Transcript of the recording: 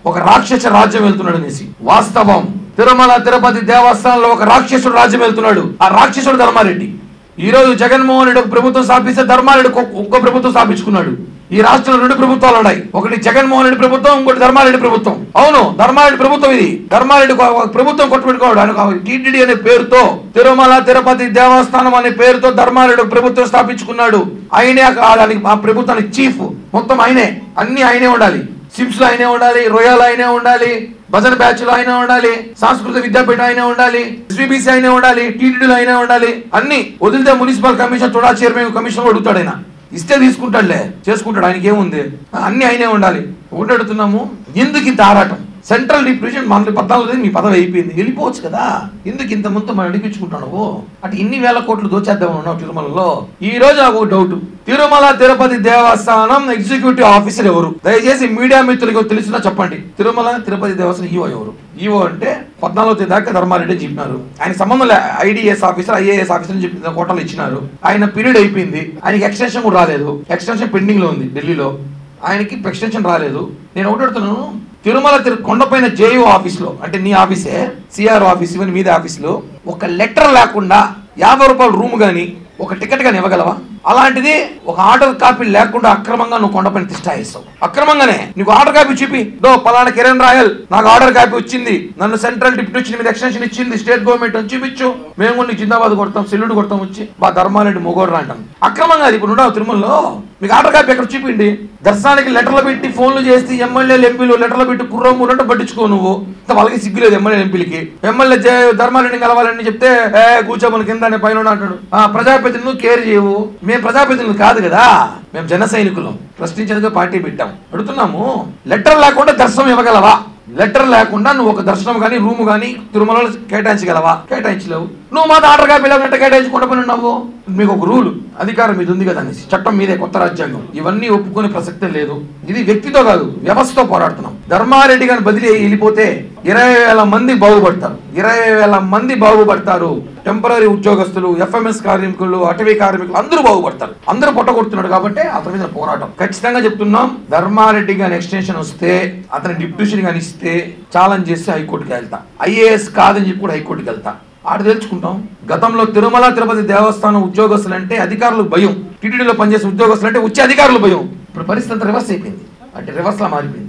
ఒక రాక్షస రాజ్యం వెళ్తున్నాడు అనేసి వాస్తవం తిరుమల తిరుపతి దేవస్థానంలో ఒక రాక్షసుడు రాజ్యం వెళ్తున్నాడు ఆ రాక్షసుడు ధర్మారెడ్డి ఈ రోజు జగన్మోహన్ రెడ్డి ఒక ప్రభుత్వం స్థాపిస్తే ధర్మారెడ్డి ఒక్క- ఒక్క ప్రభుత్వం స్థాపించుకున్నాడు ఈ రాష్ట్రంలో రెండు ప్రభుత్వాలు ఉన్నాయి ఒకటి జగన్మోహన్ రెడ్డి ప్రభుత్వం ఇంకోటి ధర్మారెడ్డి ప్రభుత్వం అవును ధర్మారెడ్డి ప్రభుత్వం ఇది ధర్మారెడ్డి ఒక- ఒక ప్రభుత్వం కొట్టుపెట్టుకోడు ఆయన టీటీడీ అనే పేరుతో తిరుమల తిరుపతి దేవస్థానం అనే పేరుతో ధర్మారెడ్డి ఒక ప్రభుత్వం స్థాపించుకున్నాడు ఆయనే ఆ- దానికి ఆ ప్రభుత్వానికి చీఫ్ మొత్తం ఆయనే అన్ని ఆయనే ఉండాలి సిమ్స్ లో ఆయనే ఉండాలి రొయాల్ ఆయనే ఉండాలి భజన బ్యాచ్ లో అయినా ఉండాలి సాంస్కృతిక విద్యాపీఠం అయినా ఉండాలి ఎస్బీసీ అయినా ఉండాలి టీటీడీలో అయినా ఉండాలి అన్ని వదిలితే municipal commission TUDA chairman commission అడుగుతాడు ఆయన ఇస్తే తీసుకుంటాడులే చేసుకుంటాడు ఆయనకి ఏముంది అన్ని అయినే ఉండాలి ఒకటి అడుగుతున్నాము ఎందుకు ఇంత ఆరాటం సెంట్రల్ డిప్యూషన్ మన పద్నాలుగు తేదీ మీ పదవి అయిపోయింది వెళ్ళిపోవచ్చు కదా ఎందుకు ఇంత ముందు మనం అడిగించుకుంటున్నావు అటు ఇన్ని వేల కోట్లు దోచేద్దామని ఉన్నావు తిరుమలలో ఈ రోజు నాకు ఒక డౌట్ తిరుమల తిరుపతి దేవస్థానం ఎగ్జిక్యూటివ్ ఆఫీసర్ ఎవరు దయచేసి మీడియా మిత్రులకు తెలిసినా చెప్పండి తిరుమల తిరుపతి దేవస్థానం ఈఓ ఎవరు ఈఓ అంటే పద్నాలుగో తేదీ దాకా ధర్మారెడ్డి చెప్పినారు ఆయన సంబంధం లే ఐడిఎస్ ఆఫీసర్ ఐఏఎస్ ఆఫీసర్ అని చెప్పి కోటలు ఇచ్చినారు ఆయన పీరియడ్ అయిపోయింది ఆయనకి ఎక్స్టెన్షన్ కూడా రాలేదు ఎక్స్టెన్షన్ పెండింగ్ లో ఉంది ఢిల్లీలో ఆయనకి ఎక్స్టెన్షన్ రాలేదు నేను ఒకటి అడుగుతున్నాను తిరుమల తిరు కొండపైన జేయూ ఆఫీస్లో అంటే నీ ఆఫీసే సిఆర్ ఆఫీస్ ఇవన్నీ మీద ఆఫీస్లో ఒక లెటర్ లేకుండా యాభై రూపాయల రూమ్ కానీ ఒక టికెట్ కానీ ఇవ్వగలవా అలాంటిది ఒక ఆర్డర్ కాపీ లేకుండా అక్రమంగా నువ్వు కొండపైన తిష్టాయిస్తావు అక్రమంగానే నీకు ఆర్డర్ కాపీ చూపి దో పలానా కిరణ్ రాయల్ నాకు ఆర్డర్ కాపీ వచ్చింది నన్ను సెంట్రల్ డిప్యూటీ మీద ఎక్స్టెన్షన్ ఇచ్చింది స్టేట్ గవర్నమెంట్ అని చూపించు మేము కూడా నీకు జిందాబాద్ కొడతాం సెల్లుడు కొడతాం వచ్చి బా ధర్మారెడ్డి మొగోడు అంటాం అక్రమంగా అది ఇప్పుడు ఉండవు తిరుమలలో మీకు ఆర్డర్ కాపీ ఎక్కడ చూపిండి దర్శనానికి లెటర్లు పెట్టి ఫోన్లు చేసి ఎమ్మెల్యేలు ఎంపీలు లెటర్లు పెట్టి కుర్రం ఉన్నట్టు పట్టించుకో నువ్వు ఇంత వాళ్ళకి సిగ్గులేదు ఎమ్మెల్యే ఎంపీలకి ఎమ్మెల్యే జే- ధర్మారెడ్డిని కలవాలని చెప్తే ఏ కూర్చోమని కింద అనే పైన అంటాడు ఆ ప్రజాప్రతినిధులు కేర్ చేయవు మేము ప్రజాప్రతినిధులు కాదు కదా మేము జన సైనికులం ప్రశ్నించేందుకు పార్టీ పెట్టాం అడుగుతున్నాము లెటర్ లేకుండా దర్శనం ఇవ్వగలవా లెటర్ లేకుండా నువ్వు ఒక దర్శనం కానీ రూమ్ కానీ తిరుమలలో కేటాయించగలవా కేటాయించలేవు నువ్వు మాతో ఆర్డర్ కాపీ లేకుండా కేటాయించకుండా పని ఉన్నావు మీకు ఒక రూల్ అధికారం ఇది ఉంది కదా అనేసి చట్టం మీదే కొత్త రాజ్యాంగం ఇవన్నీ ఒప్పుకునే ప్రసక్తే లేదు ఇది వ్యక్తితో కాదు వ్యవస్థతో పోరాడుతున్నాం ధర్మారెడ్డి గారిని బదిలీ అయ్యి వెళ్ళిపోతే ఇరవై వేల మంది బాగుపడతారు ఇరవై వేల మంది బాగుపడతారు టెంపరీ ఉద్యోగస్తులు ఎఫ్ఎంఎస్ కార్మికులు అటవీ కార్మికులు అందరూ బాగుపడతారు అందరూ పొట్టగొడుతున్నాడు కాబట్టి అతని మీద పోరాటం ఖచ్చితంగా చెప్తున్నాం ధర్మారెడ్డి గారి ఎక్స్టెన్షన్ వస్తే అతని డిప్యూషన్ గాని ఇస్తే ఛాలెంజ్ చేసి హైకోర్టుకి వెళ్తా ఐఏఎస్ కాదని చెప్పి కూడా హైకోర్టుకి వెళ్తా ఆడ తెలుసుకుంటాం గతంలో తిరుమల తిరుపతి దేవస్థానం ఉద్యోగస్తులు అంటే అధికారులు భయం టీటీడీలో పనిచేసే ఉద్యోగస్తులు అంటే వచ్చే అధికారులు భయం ఇప్పుడు పరిస్థితి అంతా రివర్స్ అయిపోయింది అంటే రివర్స్ లా మారిపోయింది